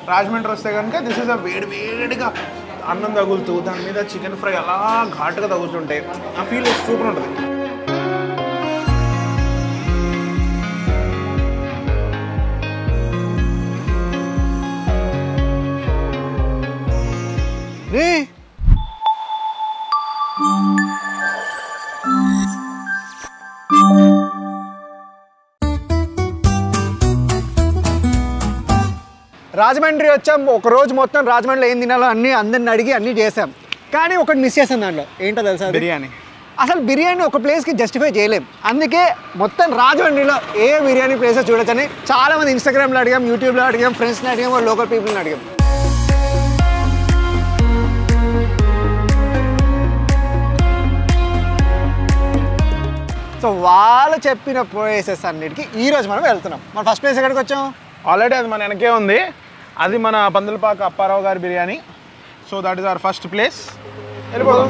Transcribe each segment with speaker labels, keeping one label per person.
Speaker 1: రాజమండ్రి వస్తే కనుక this is a వేడి వేడిగా అన్నం తగులుతూ దాని మీద చికెన్ ఫ్రై అలా ఘాటుగా తగులుతుంటే ఆ ఫీల్ సూపర్ ఉంటుంది
Speaker 2: రే రాజమండ్రి వచ్చాం ఒక రోజు మొత్తం రాజమండ్రిలో ఏం తినాలో అన్ని అందరిని అడిగి అన్నీ చేసాం కానీ ఒకటి మిస్ చేసాం దాంట్లో ఏంటో తెలుసా అది?
Speaker 1: బిర్యానీ
Speaker 2: అసలు బిర్యానీ ఒక ప్లేస్కి జస్టిఫై చేయలేం అందుకే మొత్తం రాజమండ్రిలో ఏ బిర్యానీ ప్లేస్ చూడొచ్చని చాలా మంది ఇన్స్టాగ్రామ్లో అడిగాం యూట్యూబ్లో అడిగాం ఫ్రెండ్స్ని అడిగాం లోకల్ పీపుల్ని అడిగాం సో వాళ్ళు చెప్పిన ప్లేసెస్ అన్నిటికీ ఈ రోజు మనం వెళ్తున్నాం మన ఫస్ట్ ప్లేస్ ఎక్కడికి వచ్చాం
Speaker 1: ఆల్రెడీ అది మన వెనకే ఉంది అది మన పందులపాక అప్పారావు గారి biryani so that is our first place వెళ్ళిపోదాం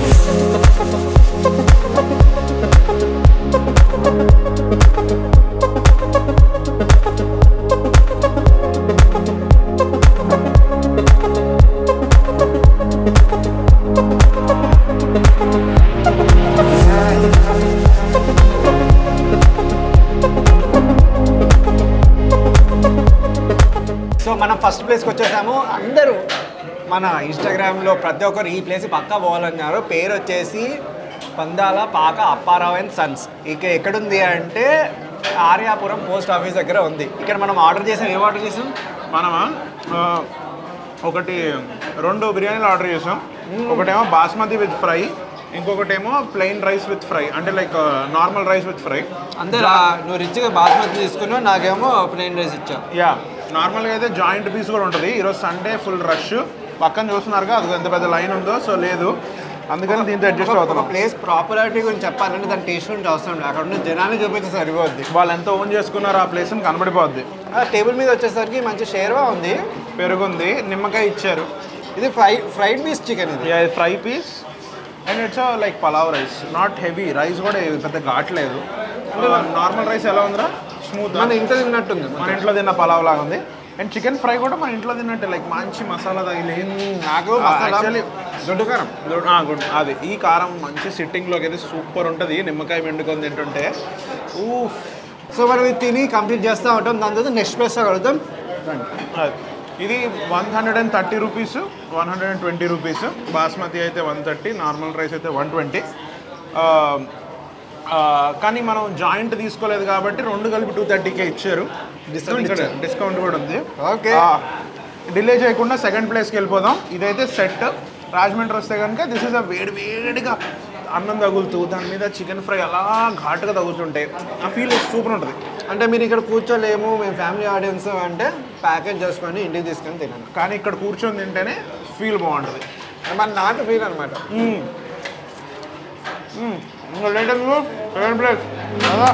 Speaker 2: సో మనం ఫస్ట్ ప్లేస్కి వచ్చేసాము అందరూ మన ఇన్స్టాగ్రామ్లో ప్రతి ఒక్కరు ఈ ప్లేస్ పక్కా పోవాలన్నారు పేరు వచ్చేసి పందాల పాక అప్పారావు అండ్ సన్స్ ఇక ఎక్కడుంది అంటే ఆర్యాపురం పోస్ట్ ఆఫీస్ దగ్గర ఉంది ఇక్కడ మనం ఆర్డర్ చేసాం ఏం ఆర్డర్ చేసాం
Speaker 1: మనమా ఆ, ఒకటి రెండు బిర్యానీలు ఆర్డర్ చేసాం ఒకటేమో బాస్మతి విత్ ఫ్రై ఇంకొకటేమో ప్లెయిన్ రైస్ విత్ ఫ్రై అంటే like normal rice with fry
Speaker 2: అందరూ నువ్వు రిచ్గా బాస్మతి తీసుకున్నావు నాకేమో ప్లెయిన్ రైస్ ఇచ్చావు
Speaker 1: యా నార్మల్గా అయితే జాయింట్ పీస్ కూడా ఉంటుంది ఈరోజు సండే ఫుల్ రష్ పక్కన చూస్తున్నారుగా అది ఎంత పెద్ద లైన్ ఉందో సో లేదు అందుకని దీంతో అడ్జస్ట్
Speaker 2: ఒక
Speaker 1: అవుతున్నాం
Speaker 2: ప్లేస్ ప్రాపర్టీ గురించి చెప్పాలంటే దాని టేస్ట్ గురించి అవసరం లేదు అక్కడ ఉన్న జనాన్ని చూపిస్తే సరిపోద్ది
Speaker 1: వాళ్ళు ఎంత ఓన్ చేసుకున్నారో ఆ ప్లేస్ కనబడిపోద్ది
Speaker 2: ఆ టేబుల్ మీద వచ్చేసరికి మంచి షేర్వా ఉంది
Speaker 1: పెరుగుంది నిమ్మకాయ ఇచ్చారు
Speaker 2: ఇది ఫ్రై ఫ్రైడ్ పీస్ చికెన్ ఇది
Speaker 1: fry piece and it's like pulao rice not heavy rice కూడా పెద్ద ఘాట్లేదు నార్మల్ రైస్ ఎలా ఉందిరా స్మూత్
Speaker 2: మన ఇంట్లో తిన్నట్టుంది
Speaker 1: మన ఇంట్లో తిన్న పలావ్ లాగా ఉంది అండ్ చికెన్ ఫ్రై కూడా మన ఇంట్లో తిన్నట్టే లైక్ మంచి మసాలా తగిలి
Speaker 2: నాకు
Speaker 1: ఆ,
Speaker 2: మసాలా
Speaker 1: actually-
Speaker 2: దొడ్డు కారం
Speaker 1: ఆ, గుడ్ అది ఈ కారం మంచి సిట్టింగ్లోకి అయితే సూపర్ ఉంటుంది నిమ్మకాయ పిండుకొని తింటుంటే ఊఫ్
Speaker 2: సో మనం ఇది తిని కంప్లీట్ చేస్తూ ఉంటాం దాని తర్వాత నెక్స్ట్ ప్లేస్ కలుగుతాం
Speaker 1: అది. ఇది one hundred and thirty rupees one hundred and twenty rupees basmati అయితే వన్ థర్టీ నార్మల్ రైస్ అయితే వన్ ట్వంటీ కానీ మనం జాయింట్ తీసుకోలేదు కాబట్టి రెండు కలిపి టూ థర్టీకే ఇచ్చారు
Speaker 2: Discount
Speaker 1: ఇక్కడ
Speaker 2: ఇచ్చారు.
Speaker 1: డిస్కౌంట్ కూడా ఉంది
Speaker 2: Okay.
Speaker 1: డిలే చేయకుండా సెకండ్ ప్లేస్కి వెళ్ళిపోదాం ఇదైతే సెట్ రాజమండ్రి వస్తే కనుక దిస్ ఇస్ అ వేడి వేడిగా అన్నం తగులుతూ దాని మీద చికెన్ ఫ్రై అలా ఘాటుగా తగులుతుంటే ఆ ఫీల్ సూపర్ ఉంటుంది
Speaker 2: అంటే మీరు ఇక్కడ కూర్చోలేము మేము ఫ్యామిలీ ఆడియన్స్ అంటే ప్యాకేజ్ చేసుకొని ఇంటికి తీసుకొని తినండి
Speaker 1: కానీ ఇక్కడ కూర్చొని తింటేనే ఫీల్ బాగుంటుంది
Speaker 2: మన నాటు ఫీల్ అనమాట
Speaker 1: ఇంకా లేట్ ఎందుకు సెకండ్ ప్లేస్ కదా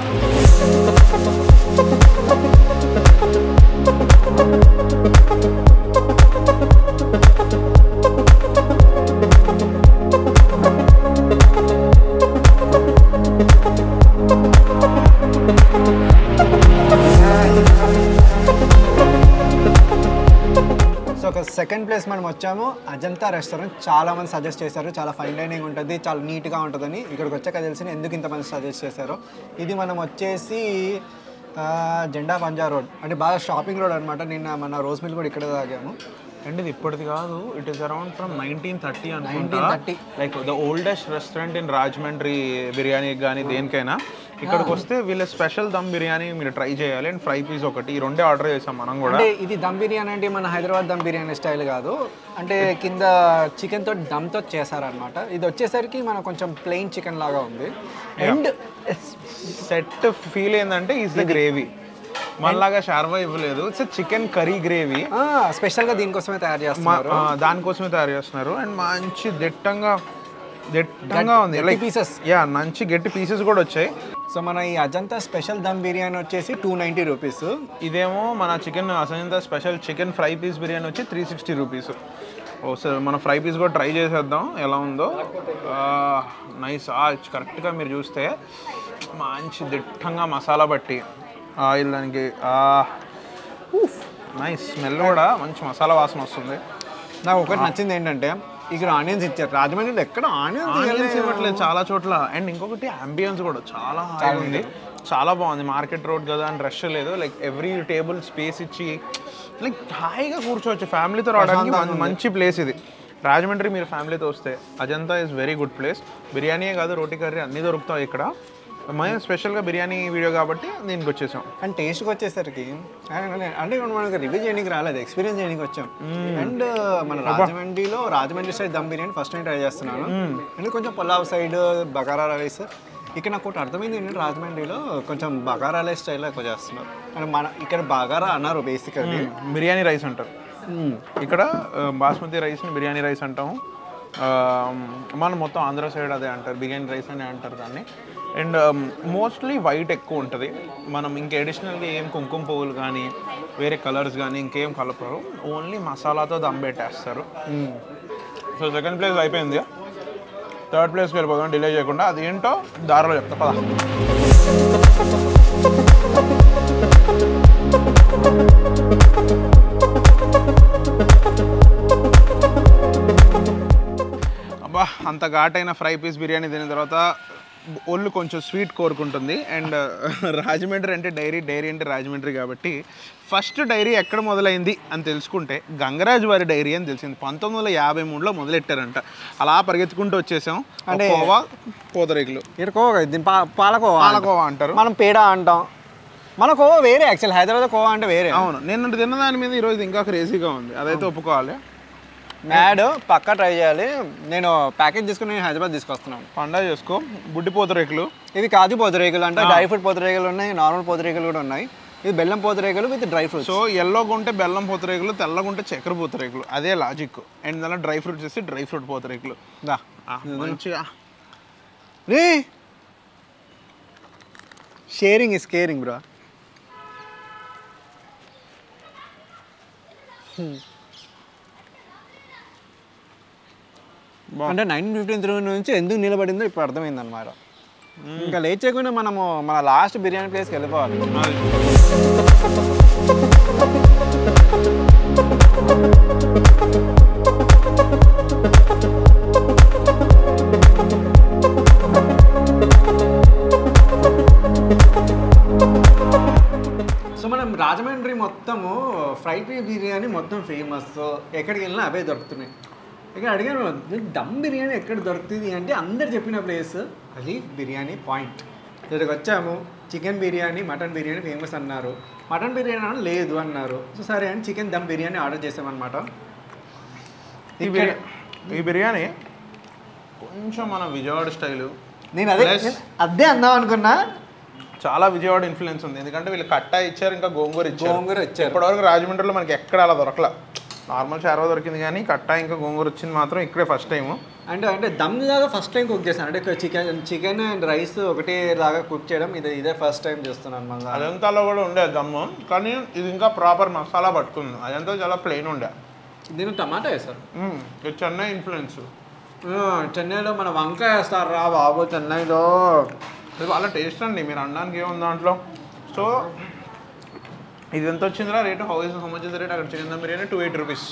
Speaker 2: సో ఒక సెకండ్ ప్లేస్ మనం వచ్చాము అజంతా రెస్టారెంట్ చాలా మంది సజెస్ట్ చేశారు చాలా ఫైన్ డైనింగ్ ఉంటుంది చాలా నీట్గా ఉంటుందని ఇక్కడికి వచ్చాక తెలిసిన ఎందుకు ఇంతమంది సజెస్ట్ చేశారో ఇది మనం వచ్చేసి ఆ, జెండా పంజా రోడ్ అంటే బాగా షాపింగ్ రోడ్ అనమాట నిన్న మన రోజ్ మిల్ కూడా ఇక్కడ తాగాము
Speaker 1: అండ్ ఇది ఇప్పటిది కాదు it is around from nineteen thirty అనుకుంటా
Speaker 2: 1930.
Speaker 1: Like the oldest restaurant in Rajahmundry బిర్యానీకి కానీ దేనికైనా ఇక్కడికి వస్తే వీళ్ళ స్పెషల్ దమ్ బిర్యానీ మీరు ట్రై చేయాలి అండ్ ఫ్రై పీస్ ఒకటి ఈ రెండే ఆర్డర్ చేసాం మనం కూడా
Speaker 2: అంటే ఇది దమ్ బిర్యానీ అంటే మన హైదరాబాద్ దమ్ బిర్యానీ స్టైల్ కాదు అంటే కింద చికెన్ తో దమ్ తో చేశారనమాట ఇది వచ్చేసరికి మన కొంచెం ప్లెయిన్ చికెన్ లాగా ఉంది అండ్
Speaker 1: సెట్ ఫీల్ ఏంటంటే ఈజ్ ద గ్రేవీ మనలాగా షార్వా ఇవ్వలేదు it's chicken curry gravy
Speaker 2: special గా దీనికోసమే తయారు చేస్తున్నారు
Speaker 1: దానికోసమే తయారు చేస్తున్నారు అండ్ మంచి దిట్టంగా దిట్టంగా ఉంది
Speaker 2: గట్టి
Speaker 1: లైక్
Speaker 2: pieces.
Speaker 1: యా మంచి గట్టి పీసెస్ కూడా వచ్చాయి
Speaker 2: సో మన ఈ అజంతా స్పెషల్ దమ్ బిర్యానీ వచ్చేసి టూ నైంటీ రూపీస్
Speaker 1: ఇదేమో మన చికెన్ అసంత special chicken fry piece biryani వచ్చి త్రీ సిక్స్టీ రూపీస్ ఒకసారి మన ఫ్రై పీస్ కూడా ట్రై చేసేద్దాం ఎలా ఉందో నైస్ కరెక్ట్గా మీరు చూస్తే మంచి దిట్టంగా మసాలా బట్టి ఆయిల్ దానికి నైస్ స్మెల్ కూడా మంచి మసాలా వాసన వస్తుంది
Speaker 2: నాకు ఒకటి నచ్చింది ఏంటంటే ఇక్కడ ఆనియన్స్ ఇచ్చారు రాజమండ్రిలో ఎక్కడ
Speaker 1: ఆనియన్స్
Speaker 2: ఆనియన్స్
Speaker 1: ఇవ్వట్లేదు చాలా చోట్ల అండ్ ఇంకొకటి అంబియన్స్ కూడా చాలా హాయిగా ఉంది చాలా బాగుంది మార్కెట్ రోడ్ కదా అని రష్ లేదు లైక్ ఎవ్రీ టేబుల్ స్పేస్ ఇచ్చి లైక్ హాయిగా కూర్చోవచ్చు ఫ్యామిలీతో రావడానికి మం- మంచి ప్లేస్ ఇది రాజమండ్రి మీరు ఫ్యామిలీతో వస్తే Ajanta is very good place బిర్యానీయే కాదు రోటీ కర్రీ అన్నీ దొరుకుతాయి ఇక్కడ మేము స్పెషల్గా బిర్యానీ వీడియో కాబట్టి దీనికి వచ్చేసాం
Speaker 2: అండ్ టేస్ట్కి వచ్చేసరికి అంటే అంటే ఇప్పుడు మనకి రివ్యూ చేయడానికి రాలేదు ఎక్స్పీరియన్స్ చేయడానికి వచ్చాం అండ్ మన రాజమండ్రిలో Rajahmundry side dum biryani first time try చేస్తున్నాను అండ్ కొంచెం పులావ్ సైడ్ బగారా రైస్ ఇక్కడ నాకు ఒకటి అర్థమైంది ఏంటంటే రాజమండ్రిలో కొంచెం బగారా రైస్ స్టైల్లో ఎక్కువ చేస్తున్నారు అండ్ మన ఇక్కడ బగారా అన్నారు బేసికల్లీ
Speaker 1: బిర్యానీ రైస్ అంటారు ఇక్కడ ఆ, బాస్మతి రైస్ని బిర్యానీ రైస్ అంటాము ఆ, మనం మొత్తం ఆంధ్ర సైడ్ అదే అంటారు బిర్యానీ రైస్ అని అంటారు దాన్ని అండ్ మోస్ట్లీ వైట్ ఎక్కువ ఉంటుంది మనం ఇంకా అడిషనల్గా ఏం కుంకుమ పువ్వులు కానీ వేరే కలర్స్ కానీ ఇంకేం కలపరు ఓన్లీ మసాలాతో దమ్ పెట్టేస్తారు సో సెకండ్ ప్లేస్ అయిపోయింది థర్డ్ ప్లేస్కి వెళ్ళిపోదాం డిలే చేయకుండా అది ఏంటో దారిలో చెప్తా పదా అబ్బా అంత ఘాటైన ఫ్రై పీస్ బిర్యానీ తిన్న తర్వాత ఒళ్ళు కొంచెం స్వీట్ కోరుకుంటుంది అండ్ రాజమండ్రి అంటే డైరీ డైరీ అంటే రాజమండ్రి కాబట్టి ఫస్ట్ డైరీ ఎక్కడ మొదలైంది అని తెలుసుకుంటే గంగరాజు వారి డైరీ అని తెలిసింది పంతొమ్మిది వందల యాభై మూడులో మొదలెట్టారంట అలా పరిగెత్తుకుంటూ వచ్చేసాం అంటే కోవా పూతరేకులు
Speaker 2: ఇక్కడ కోవా దీని పా పాలకోవా
Speaker 1: పాలకోవా అంటారు
Speaker 2: మనం పేడ అంటాం మన కోవా వేరే యాక్చువల్ హైదరాబాద్ కోవా అంటే వేరే
Speaker 1: అవును నేను తిన్న దాని మీద ఈరోజు ఇంకా క్రేజీగా ఉంది అదైతే ఒప్పుకోవాలి
Speaker 2: మ్యాడ్ పక్కా ట్రై చేయాలి నేను ప్యాకేజ్ తీసుకుని నేను హైదరాబాద్ తీసుకొస్తున్నాను
Speaker 1: పండగ చేసుకో బుడ్డి పూతరేకులు
Speaker 2: ఇది కాజు పోతరేకులు అంటే డ్రై ఫ్రూట్ పోతరేకులు ఉన్నాయి నార్మల్ పోతరేకులు కూడా ఉన్నాయి ఇది బెల్లం పోతరేకులు విత్ డ్రై ఫ్రూట్స్
Speaker 1: సో ఎల్లోగా ఉంటే బెల్లం పూతరేకులు తెల్లగా ఉంటే చక్కెర పూతరేకులు అదే లాజిక్ అండ్ దానిలో డ్రై ఫ్రూట్స్ వేసి డ్రై ఫ్రూట్ పూతరేకులు
Speaker 2: దా
Speaker 1: ఆ, మంచిగా
Speaker 2: రే షేరింగ్ ఇస్ కేరింగ్ బ్రో
Speaker 1: బా-
Speaker 2: అంటే నైన్టీన్ ఫిఫ్టీన్ త్రీ నుంచి ఎందుకు నిలబడిందో ఇప్పుడు అర్థమైంది అనమాట ఇంకా లేట్ చేయకుండా మనము మన లాస్ట్ బిర్యానీ ప్లేస్కి వెళ్ళిపోవాలి
Speaker 1: అది.
Speaker 2: సో మనం రాజమండ్రి మొత్తము ఫ్రైడ్ రైస్ బిర్యానీ మొత్తం ఫేమస్ ఎక్కడికి వెళ్ళినా అవే దొరుకుతున్నాయి ఇక్కడ అడిగాను దమ్ బిర్యానీ ఎక్కడ దొరుకుతుంది అంటే అందరు చెప్పిన ప్లేస్ అది బిర్యానీ పాయింట్ ఇక్కడికి వచ్చాము chicken biryani mutton biryani famous అన్నారు మటన్ బిర్యానీ అన్నా లేదు అన్నారు సో సరే అని చికెన్ దమ్ బిర్యానీ ఆర్డర్ చేసామన్నమాట
Speaker 1: ఈ బిర్యా- ఈ బిర్యానీ కొంచెం మన విజయవాడ స్టైలు
Speaker 2: నేను అదే
Speaker 1: Plus-
Speaker 2: నేను అదే అందాం అనుకున్నా
Speaker 1: చాలా విజయవాడ ఇన్ఫ్లుయెన్స్ ఉంది ఎందుకంటే వీళ్ళు కట్టా ఇచ్చారు ఇంకా గోంగూర ఇచ్చారు
Speaker 2: గోంగూర ఇచ్చారు
Speaker 1: ఇప్పటివరకు రాజమండ్రిలో మనకి ఎక్కడ అలా దొరకల నార్మల్ చారవ దొరికింది కానీ కట్టా ఇంకా గోంగూర వచ్చింది మాత్రం ఇక్కడే ఫస్ట్ టైము
Speaker 2: అంటే అంటే దమ్ లాగా ఫస్ట్ టైం కుక్ చేశాను అంటే చికెన్ చికెన్ అండ్ రైస్ ఒకటే లాగా కుక్ చేయడం ఇది ఇదే ఫస్ట్ టైం చేస్తున్నాను మళ్ళీ
Speaker 1: అజంతాలో కూడా ఉండే దమ్ము కానీ ఇది ఇంకా ప్రాపర్ మసాలా పట్టుకుంది అజంతా చాలా ప్లెయిన్ ఉండే
Speaker 2: దీని టమాటా వేస్తారు
Speaker 1: మ్మ్. ఇది చెన్నై ఇన్ఫ్లుయెన్స్
Speaker 2: చెన్నైలో మన వంకాయ వేస్తారు రా బాబు చెన్నైలో
Speaker 1: ఇది వాళ్ళ టేస్ట్ అండి మీరు అనడానికి ఏముంది దాంట్లో సో ఇది ఎంత వచ్చిందిరా rate house how much rate అక్కడ chicken dum biryani two eight rupees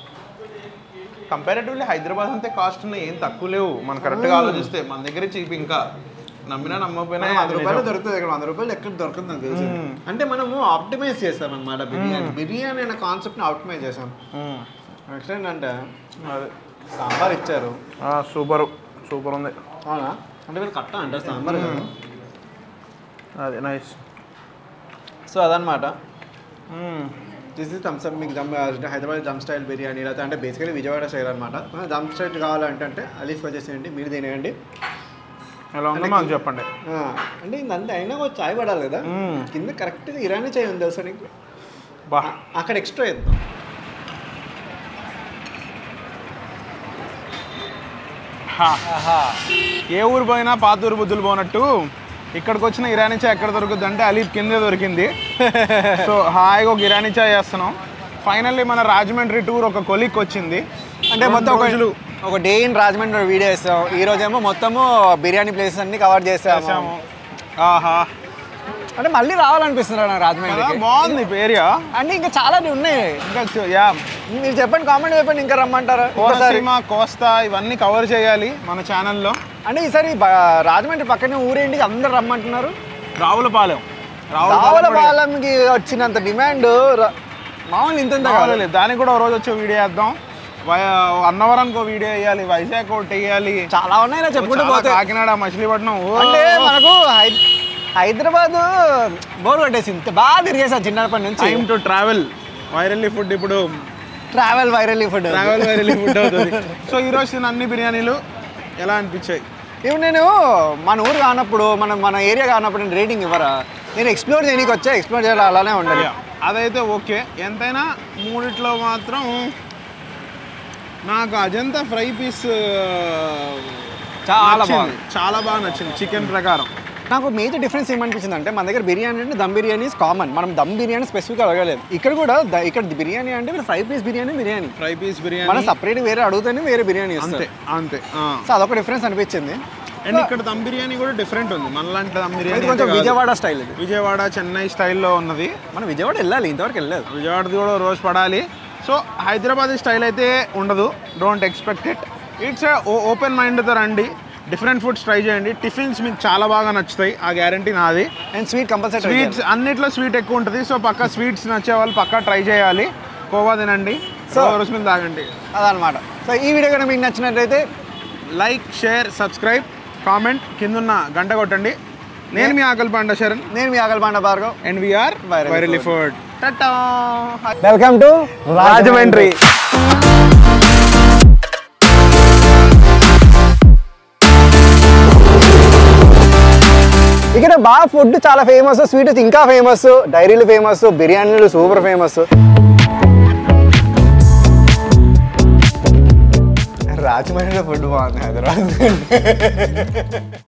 Speaker 1: comparatively Hyderabad అంతే కాస్ట్ ఉన్నాయి ఏం తక్కువ లేవు మనం కరెక్ట్గా ఆలోచిస్తే మన దగ్గర చీప్ ఇంకా నమ్మినా నమ్మకపోయినా
Speaker 2: వంద
Speaker 1: అది
Speaker 2: రూపాయలు
Speaker 1: నిజం.
Speaker 2: దొరుకుతుంది ఇక్కడ వంద రూపాయలు ఎక్కడ దొరుకుతుంది నాకు తెలిసి
Speaker 1: మ్మ్.
Speaker 2: అంటే మనము ఆప్టిమైజ్ చేసాం అనమాట బిర్యానీ బిర్యానీ అనే కాన్సెప్ట్ని ఆప్టిమైజ్ చేసాం
Speaker 1: మ్మ్.
Speaker 2: నెక్స్ట్ ఏంటంటే
Speaker 1: అదే
Speaker 2: సాంబార్ ఇచ్చారు
Speaker 1: సూపర్ సూపర్ ఉంది
Speaker 2: అవునా అంటే వీళ్ళు కట్ట అంటారు సాంబార్ కదా
Speaker 1: అదే నైస్
Speaker 2: సో అదనమాట దిస్ ఇస్ థమ్స్అప్ మీకు దమ్ హైదరాబాద్ దమ్ స్టైల్ బిర్యానీ లేకపోతే అంటే బేసికలీ విజయవాడ స్టైల్ అనమాట దమ్ స్టైల్ కావాలంటే అంటే అలీఫ్ వచ్చేసేయండి మీరు తినేయండి
Speaker 1: ఎలా ఉందో మాకు చెప్పండి
Speaker 2: ఆ, అంటే ఇంకంతే అయినా కొంచెం చాయ్ పడాలి కదా
Speaker 1: మ్మ్.
Speaker 2: కింద కరెక్ట్గా ఇరానీ చాయ్ ఉంది తెలుసా నీకు
Speaker 1: బా
Speaker 2: అక్కడ ఎక్స్ట్రా వేద్దాం
Speaker 1: హా. ఏ ఊరు పోయినా పాత ఊరు బుద్ధులు పోనట్టు ఇక్కడికి వచ్చిన ఇరానీ చాయ్ ఎక్కడ దొరుకుతుంది అంటే అలీప్ కిందే దొరికింది సో హాయిగా ఒక ఇరానీ చాయ్ చేస్తున్నాం ఫైనల్లీ మన రాజమండ్రి టూర్ ఒక కొలిక్ వచ్చింది
Speaker 2: అంటే మొత్తం ఒక ఒక డే ఇన్ రాజమండ్రి వీడియో వేస్తాం ఈ రోజేమో మొత్తము బిర్యానీ ప్లేసెస్ అన్ని కవర్ చేసాము
Speaker 1: చేసాము ఆహా
Speaker 2: అంటే మళ్ళీ రావాలనిపిస్తున్నారు నాకు
Speaker 1: కదా
Speaker 2: రాజమండ్రికి
Speaker 1: బాగుంది ఏరియా
Speaker 2: అంటే ఇంకా చాలా ఉన్నాయి
Speaker 1: ఇంకా చూ- యా
Speaker 2: మీరు చెప్పండి కామెంట్ చెప్పండి ఇంకా రమ్మంటారా ఇంకోసారి
Speaker 1: కోనసీమ కోస్తా ఇవన్నీ కవర్ చేయాలి మన ఛానల్లో
Speaker 2: అంటే ఈసారి బ- రాజమండ్రి పక్కనే ఊరేంటి అందరు రమ్మంటున్నారు
Speaker 1: రావులపాలెం రావులపాలెం కూడా-
Speaker 2: రావులపాలెంకి వచ్చినంత డిమాండ్ మామూలు ఇంత ఇంత కాదు.
Speaker 1: రావులపాలెం. దానికి కూడా ఒక రోజు వచ్చే వీడియో వేద్దాం వై- అన్నవరంకి ఒక వీడియో వేయాలి వైజాగ్ ఒకటి వేయాలి
Speaker 2: చాలా ఉన్నాయి ఇలా చెప్పుకుంటూ
Speaker 1: చాలా
Speaker 2: పోతే
Speaker 1: కాకినాడ మచిలీపట్నం ఓ!
Speaker 2: అంటే మనకు హై- హైదరాబాద్ బోర్ కొట్టేసింది బాగా తిరిగేసాను చిన్నప్పటి నుంచి
Speaker 1: time to travel virally food ఇప్పుడు
Speaker 2: travel virally food
Speaker 1: travel virally food అవుతుంది సో ఈ రోజు తిన్న అన్ని బిర్యానీలు ఎలా అనిపించాయి
Speaker 2: ఇప్పుడు నేను మన ఊరు కానప్పుడు మన మన ఏరియా కానప్పుడు నేను రేటింగ్ ఇవ్వరా నేను ఎక్స్ప్లోర్ చేయడానికి వచ్చా ఎక్స్ప్లోర్ చేయాలి అలానే ఉండాలి
Speaker 1: Yeah. అదైతే ఓకే ఎంతైనా మూడిట్లో మాత్రం నాకు అజంతా ఫ్రై పీస్
Speaker 2: చాలా
Speaker 1: నచ్చింది.
Speaker 2: బాగుంది.
Speaker 1: చాలా బాగా నచ్చింది చికెన్ ప్రకారం
Speaker 2: నాకు మేజర్ డిఫరెన్స్ ఏమనిపించింది అంటే మన దగ్గర బిర్యానీ అంటే దమ్ బిర్యానీ కామన్ మనం దమ్ బిర్యానీ స్పెసిఫిక్ అడగలేదు ఇక్కడ కూడా ద- ఇక్కడ బిర్యానీ అంటే మీరు fry piece biryani biryani
Speaker 1: fry piece
Speaker 2: మన
Speaker 1: బిర్యానీ
Speaker 2: సపరేట్ వేరే అడుగుతూనే వేరే బిర్యానీ
Speaker 1: అంతే
Speaker 2: ఇస్తారు
Speaker 1: అంతే
Speaker 2: సో అదొక డిఫరెన్స్ అనిపించింది
Speaker 1: అండ్ ఇక్కడ దమ్ బిర్యానీ కూడా డిఫరెంట్ ఉంది మనలాంటి దమ్
Speaker 2: ఇది
Speaker 1: బిర్యానీ
Speaker 2: కొంచెం
Speaker 1: అయితే కాదు.
Speaker 2: విజయవాడ స్టైల్ ఇది
Speaker 1: విజయవాడ చెన్నై స్టైల్లో ఉన్నది
Speaker 2: మనం విజయవాడ వెళ్ళాలి ఇంతవరకు వెళ్ళలేదు
Speaker 1: విజయవాడది కూడా రోజు పడాలి సో హైదరాబాద్ స్టైల్ అయితే ఉండదు don't expect it it's open మైండ్తో రండి డిఫరెంట్ ఫుడ్స్ ట్రై చేయండి టిఫిన్స్ మీకు చాలా బాగా నచ్చుతాయి ఆ గ్యారంటీ నాది
Speaker 2: అండ్ స్వీట్ కంపల్సరీ
Speaker 1: స్వీట్స్ అన్నిట్లో స్వీట్ ఎక్కువ ఉంటుంది సో పక్క స్వీట్స్ నచ్చే వాళ్ళు పక్క ట్రై చేయాలి కోవా తినండి సో
Speaker 2: So-
Speaker 1: రుసుమిని తాగండి
Speaker 2: అదనమాట సో ఈ వీడియో కనుక మీకు నచ్చినట్లయితే
Speaker 1: లైక్ షేర్ సబ్స్క్రైబ్ కామెంట్ కిందున్న గంట కొట్టండి నేను మీ ఆకలి పండ శరణ్
Speaker 2: నేను మీ ఆకలిపాండ Bhargav
Speaker 1: and we are
Speaker 2: Virally
Speaker 1: virally food టటా
Speaker 2: వెల్కమ్ టు రాజమండ్రి ఇక్కడ బాగా ఫుడ్ చాలా ఫేమస్ స్వీట్ ఇంకా ఫేమస్ డైరీలు ఫేమస్ బిర్యానీలు సూపర్ ఫేమస్ రాజమండ్రిలో ఫుడ్ బాగుంది హైదరాబాద్